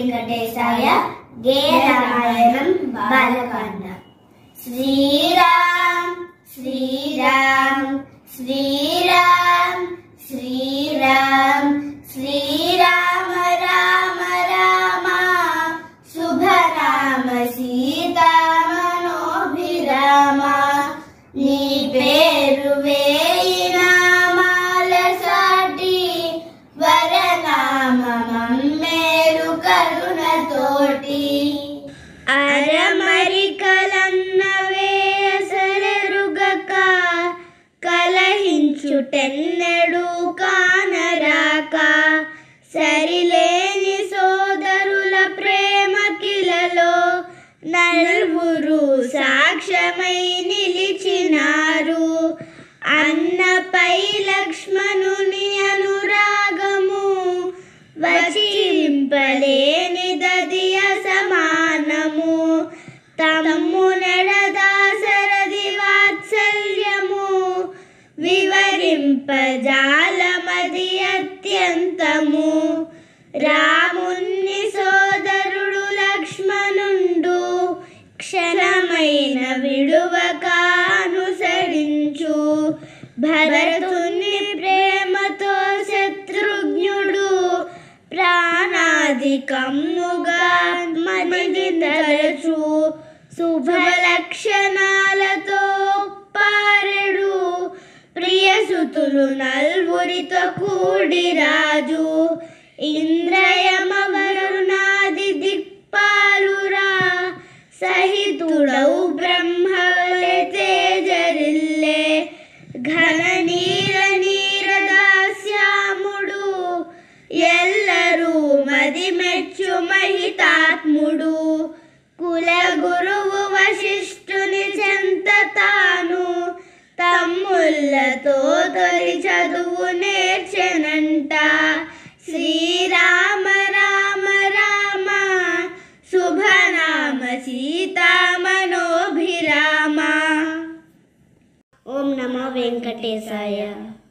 వెంకటేశాయ గేయ రామాయణం బాలకాండ శ్రీరామ్ శ్రీరామ్ శ్రీరామ్ శ్రీరామ్ శ్రీరామ రామ రామ శుభ రామ సీతా మనోభిరామ నీ పేరు వేయి నామాల సాటి వరనామ మమ్మేలు కరుణతోటి అరమరికలన్నవే అసలెరుగక కలహించుటెన్నెడు కానరాక సరిలేని సోదరుల ప్రేమ కిలలో నలుగురు సాక్ష్యమై నిలిచినారు అన్నపై లక్ష్మణుని అనురాగము వచింపలేని దదియ సమానము తమ్మునెడదాసరది వాత్సల్యము వివరింపజాలమది అత్యంతము రాముణ్ణి సోదరుడు లక్ష్మణుండు క్షణమైన విడువక అనుసరించు భరతుని ప్రేమతో శత్రుఘ్నుడు ప్రాణాధికముగా మదిని తరచు శుభ లక్షణాలతో పారెడు ప్రియసుతులు నల్వురితో కూడి రాజు ఇంద్రయమ వరుణాది దిక్పాలురా సహితుడౌ బ్రహ్మవలె తేజరిల్లే ఘన నీల నీర దాస్యాముడు ఎల్లరూ మది మెచ్చు మహితాత్ముడు కుల గురువు వశిష్ఠుని చెంత తాను తమ్ముళ్ళతో తొలి చదువు నేర్చెనంట శ్రీరామ రామ రామ శుభనామ సీతా మనోభిరామ ఓం నమో వెంకటేశాయ